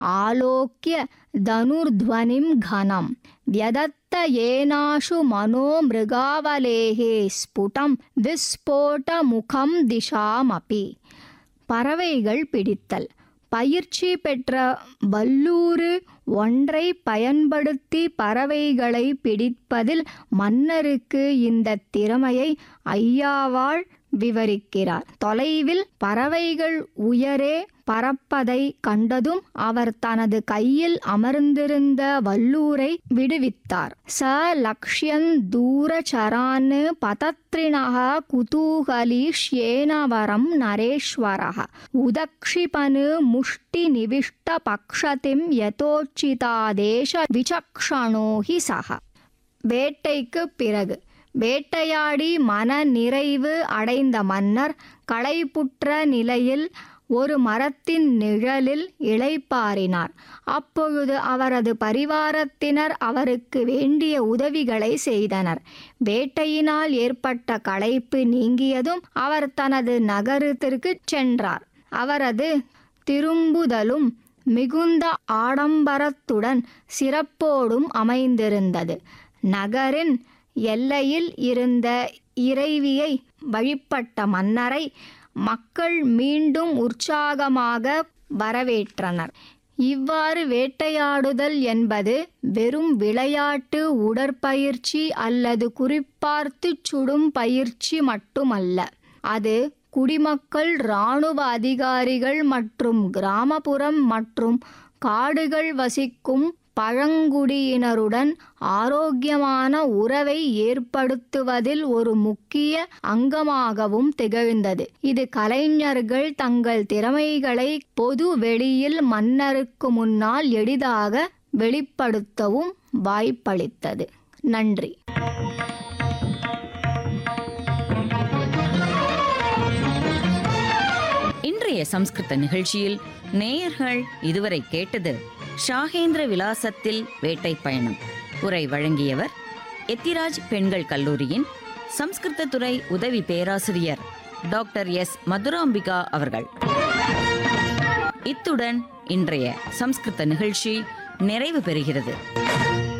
आलोक्य धनुर्ध्वनिं घनं व्यदत्त येनाशु मनो मृगावलेः स्फुटं विस्फोटमुखं दिशामपि பறவைகள் பிடித்தல் பயிற்சி பெற்ற வல்லூறு ஒன்றை பயன்படுத்தி பறவைகளை பிடிப்பதில் மன்னருக்கு இந்த திறமையை ஐயாவாள் விவரிக்கிறார் தொலைவில் பறவைகள் உயரே பறப்பதை கண்டதும் அவர் தனது கையில் அமர்ந்திருந்த வல்லூரை விடுவித்தார் ச லக்ஷ்யன் தூரச்சரான் பதத்ரிணः குதூகலிஷ்யேனவரம் நரேஸ்வரः உதக்ஷிபன் முஷ்டி நிவிஷ்ட பக்ஷதிம் யதோச்சிதாதேಶ விசக்ஷணோ ஹி சக வேட்டைக்கு பிறகு வேட்டையாடி மன நிறைவு அடைந்த மன்னர் களைப்புற்ற நிலையில் ஒரு மரத்தின் நிழலில் இளைப்பாறினார் அப்பொழுது அவரது பரிவாரத்தினர் அவருக்கு வேண்டிய உதவிகளை செய்தனர் வேட்டையினால் ஏற்பட்ட களைப்பு நீங்கியதும் அவர் தனது நகரத்திற்கு சென்றார் அவரது திரும்புதலும் மிகுந்த ஆடம்பரத்துடன் சிறப்போடும் அமைந்திருந்தது நகரின் எல்லையில் இருந்த இறைவியை வழிபட்ட மன்னரை மக்கள் மீண்டும் உற்சாகமாக வரவேற்றனர் இவ்வாறு வேட்டையாடுதல் என்பது வெறும் விளையாட்டு உடற்பயிற்சி அல்லது குறிப்பார்த்துச் சுடும் பயிற்சி மட்டுமல்ல அது குடிமக்கள் இராணுவ அதிகாரிகள் மற்றும் கிராமப்புறம் மற்றும் காடுகள் வசிக்கும் பழங்குடியினருடன் ஆரோக்கியமான உறவை ஏற்படுத்துவதில் ஒரு முக்கிய அங்கமாகவும் திகழ்ந்தது இது கலைஞர்கள் தங்கள் திறமைகளை பொது வெளியில் மன்னருக்கு முன்னால் எளிதாக வெளிப்படுத்தவும் வாய்ப்பளித்தது நன்றி இன்றைய சம்ஸ்கிருத நிகழ்ச்சியில் நேயர்கள் இதுவரை கேட்டது ஷாகேந்திர விலாசத்தில் வேட்டை பயணம் உரை வழங்கியவர் எத்திராஜ் பெண்கள் கல்லூரியின் சம்ஸ்கிருத துறை உதவி பேராசிரியர் டாக்டர் எஸ் மதுராம்பிகா அவர்கள் இத்துடன் இன்றைய சம்ஸ்கிருத நிகழ்ச்சி நிறைவு பெறுகிறது